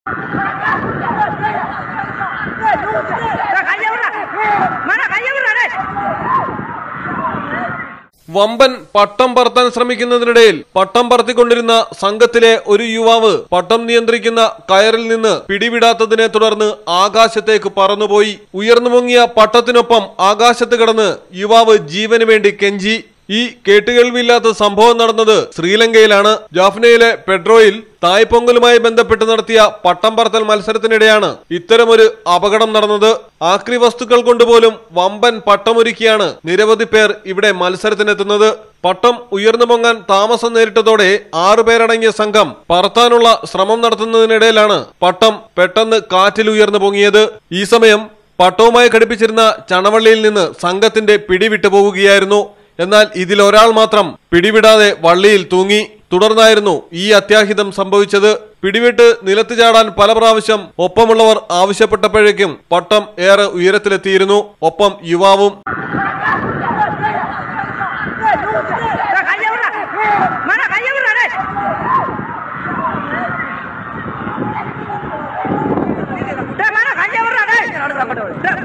വമ്പൻ പട്ടം പറത്താൻ ശ്രമിക്കുന്നതിനിടയിൽ പട്ടം പറത്തിക്കൊണ്ടിരുന്ന സംഘത്തിലെ ഒരു യുവാവ് പട്ടം നിയന്ത്രിക്കുന്ന കയറിൽ നിന്ന് പിടിവിടാത്തതിനെ തുടർന്ന് ആകാശത്തേക്ക് പറന്നുപോയി ഉയർന്നു പൊങ്ങിയ പട്ടത്തിനൊപ്പം ആകാശത്ത് കിടന്ന് യുവാവ് ജീവന് വേണ്ടി കെഞ്ചി ഈ കേട്ടുകേൾവിയില്ലാത്ത സംഭവം നടന്നത് ശ്രീലങ്കയിലാണ് ജാഫ്നയിലെ പെട്രോയിൽ തായ്പൊങ്കലുമായി ബന്ധപ്പെട്ട് നടത്തിയ പട്ടം പറത്തൽ മത്സരത്തിനിടെയാണ് ഇത്തരമൊരു അപകടം നടന്നത് ആക്രി വസ്തുക്കൾ കൊണ്ടുപോലും വമ്പൻ പട്ടമൊരുക്കിയാണ് നിരവധി പേർ ഇവിടെ മത്സരത്തിനെത്തുന്നത് പട്ടം ഉയർന്നു പൊങ്ങാൻ താമസം നേരിട്ടതോടെ ആറുപേരടങ്ങിയ സംഘം പറത്താനുള്ള ശ്രമം നടത്തുന്നതിനിടയിലാണ് പട്ടം പെട്ടെന്ന് കാറ്റിൽ ഉയർന്നു പൊങ്ങിയത് ഈ സമയം പട്ടവുമായി ഘടിപ്പിച്ചിരുന്ന ചണവള്ളിയിൽ നിന്ന് സംഘത്തിന്റെ പിടിവിട്ടു പോവുകയായിരുന്നു എന്നാൽ ഇതിൽ ഒരാൾ മാത്രം പിടിവിടാതെ വള്ളിയിൽ തൂങ്ങി തുടർന്നായിരുന്നു ഈ അത്യാഹിതം സംഭവിച്ചത് പിടിവിട്ട് നിലത്ത് ചാടാൻ പല പ്രാവശ്യം ഒപ്പമുള്ളവർ ആവശ്യപ്പെട്ടപ്പോഴേക്കും പട്ടം ഏറെ ഉയരത്തിലെത്തിയിരുന്നു ഒപ്പം യുവാവും Mana kaya mana deh? Dah mana kaya mana deh?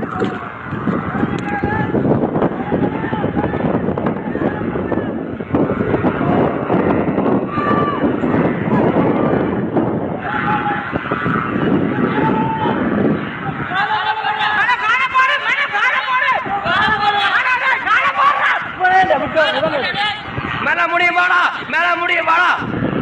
Mana kaya mana? Mana kaya mana? Mana deh? Kaya mana? மேல முடியும் வாடா மேல முடியும் வாடா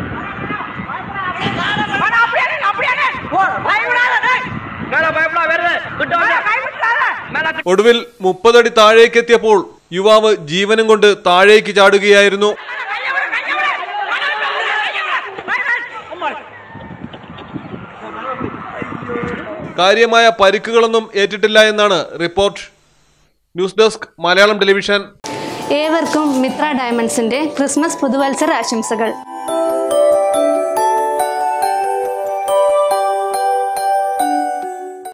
Mana அப்படியே நின்னு, அப்படியே நின்னு. பயப்படாத டேய். மேல பயப்படா வருது கிட்ட மேல வந்து கை விட்டுறாத. மேல ഒടുവിൽ മുപ്പതടി താഴേക്കെത്തിയപ്പോൾ യുവാവ് ജീവനും കൊണ്ട് താഴേക്ക് ചാടുകയായിരുന്നു கைய விடு, கைய விடு. கைய விடு, கைய விடு. കാര്യമായ പരിക്കുകളൊന്നും ഏറ്റിട്ടില്ല എന്നാണ് report news desk Malayalam television ഏവർക്കും മിത്ര ഡയമണ്ട്സിന്റെ ക്രിസ്മസ് പുതുവത്സര ആശംസകൾ